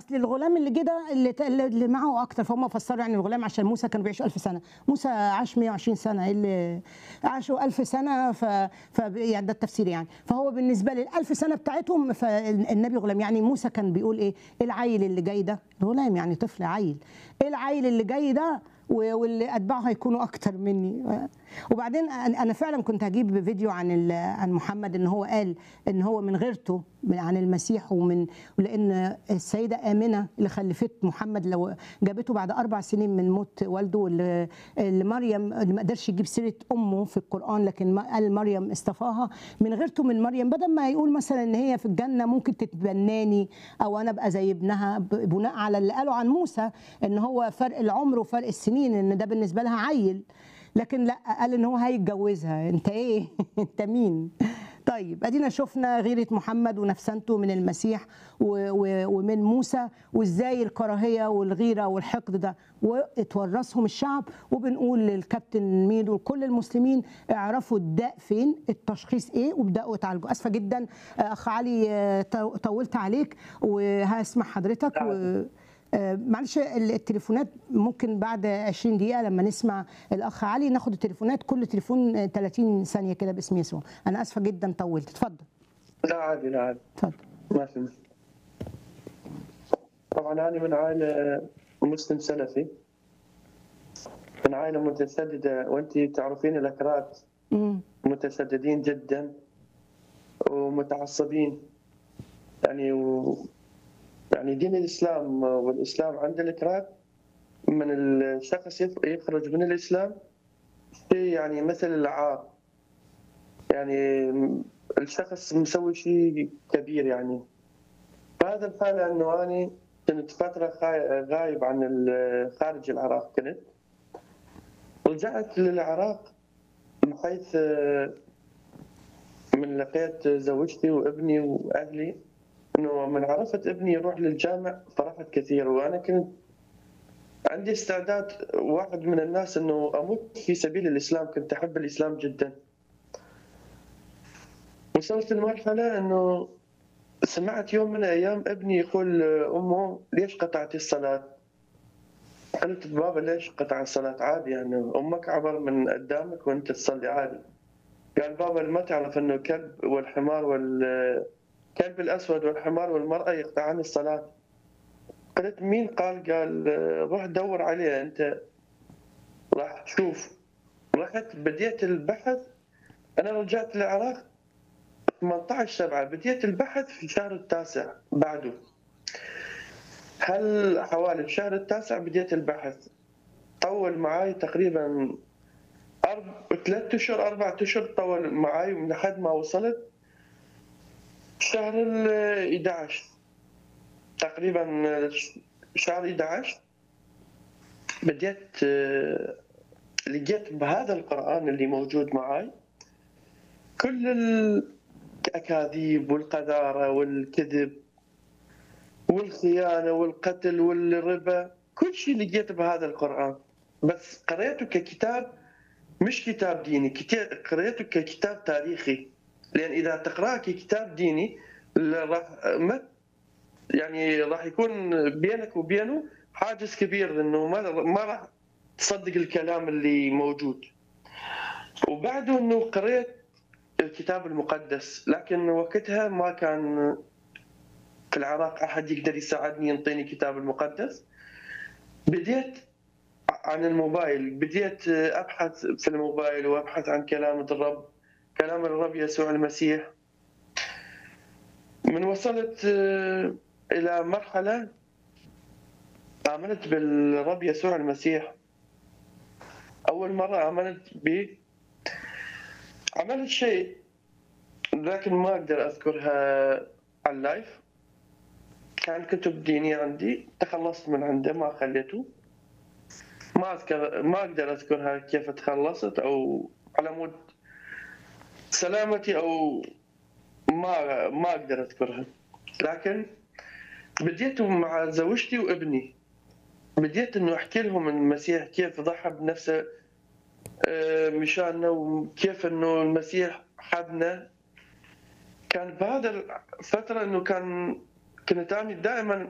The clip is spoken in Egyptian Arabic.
اصل الغلام اللي جه ده اللي, اللي معه اكتر فهم فسروا يعني الغلام عشان موسى كان بيعيش 1000 سنه موسى عاش 120 سنه إيه اللي عاشوا 1000 سنه ف... ف يعني ده التفسير يعني فهو بالنسبه لل 1000 سنه بتاعتهم فالنبي غلام يعني موسى كان بيقول ايه العيل اللي جاي ده الغلام يعني طفل عيل ايه العيل اللي جاي ده واللي اتباعه هيكونوا اكتر مني وبعدين انا فعلا كنت هجيب فيديو عن عن محمد ان هو قال ان هو من غيرته عن المسيح ومن لان السيده امنه اللي خلفت محمد لو جابته بعد اربع سنين من موت والده اللي, اللي مريم اللي ما قدرش يجيب سيره امه في القران لكن قال مريم اصطفاها من غيرته من مريم بدل ما يقول مثلا ان هي في الجنه ممكن تتبناني او انا ابقى زي ابنها بناء على اللي قاله عن موسى ان هو فرق العمر وفرق السنين ان ده بالنسبه لها عيل لكن لا قال ان هو هيتجوزها انت ايه انت مين طيب ادينا شفنا غيره محمد ونفسنته من المسيح ومن موسى وازاي الكراهيه والغيره والحقد ده واتورثهم الشعب وبنقول للكابتن ميدو وكل المسلمين اعرفوا الداء فين التشخيص ايه وابداوا اتعالجوا اسفه جدا اخ علي طولت عليك وهسمع حضرتك و... معلش التليفونات ممكن بعد 20 دقيقة لما نسمع الأخ علي ناخد التليفونات كل تليفون 30 ثانية كده باسم يسوع أنا آسفة جدا طولت اتفضل لا عادي لا عادي اتفضل ما في مشكلة طبعا أنا من عائلة مسلم سلفي من عائلة متسددة وأنت تعرفين الأكراد متسددين جدا ومتعصبين يعني و... يعني دين الاسلام والاسلام عند الاتراك من الشخص يخرج من الاسلام شيء يعني مثل العار يعني الشخص مسوي شيء كبير يعني فهذا الحالة انه انا كنت فترة غايب عن خارج العراق كنت رجعت للعراق من حيث من لقيت زوجتي وابني واهلي انه من عرفت ابني يروح للجامع فرحت كثير وانا كنت عندي استعداد واحد من الناس انه اموت في سبيل الاسلام كنت احب الاسلام جدا وصلت لمرحله انه سمعت يوم من الايام ابني يقول امه ليش قطعتي الصلاه؟ قلت بابا ليش قطع الصلاه عادي يعني امك عبر من قدامك وانت تصلي عادي قال بابا ما تعرف انه الكلب والحمار وال الكلب الاسود والحمار والمراه يقطعان الصلاه قلت مين قال قال روح دور عليه انت راح تشوف رحت بديت البحث انا رجعت للعراق 18 7 بديت البحث في الشهر التاسع بعده هل حوالي الشهر التاسع بديت البحث طول معاي تقريبا أرب... ثلاثة اشهر اربع اشهر طول معاي من لحد ما وصلت شهر ال 11 تقريبا شهر 11 بديت لقيت بهذا القرآن اللي موجود معي كل الأكاذيب والقذارة والكذب والخيانة والقتل والربا كل شيء لقيته بهذا القرآن بس قريته ككتاب مش كتاب ديني قريته ككتاب تاريخي لان اذا تقراه ككتاب ديني راح ما يعني راح يكون بينك وبينه حاجز كبير انه ما ما راح تصدق الكلام اللي موجود وبعده انه قريت الكتاب المقدس لكن وقتها ما كان في العراق احد يقدر يساعدني ينطيني كتاب المقدس بديت عن الموبايل بديت ابحث في الموبايل وابحث عن كلام الرب كلام الرب يسوع المسيح من وصلت إلى مرحلة آمنت بالرب يسوع المسيح أول مرة آمنت به عملت شيء لكن ما أقدر أذكرها على اللايف كان كتب دينية عندي تخلصت من عنده ما خليته ما أذكر ما أقدر أذكرها كيف تخلصت أو على مود سلامتي او ما ما اقدر اذكرها لكن بديت مع زوجتي وابني بديت انه احكي لهم المسيح كيف ضحى بنفسه مشاننا وكيف انه المسيح حبنا كان بهذا الفترة انه كان كنت انا دائما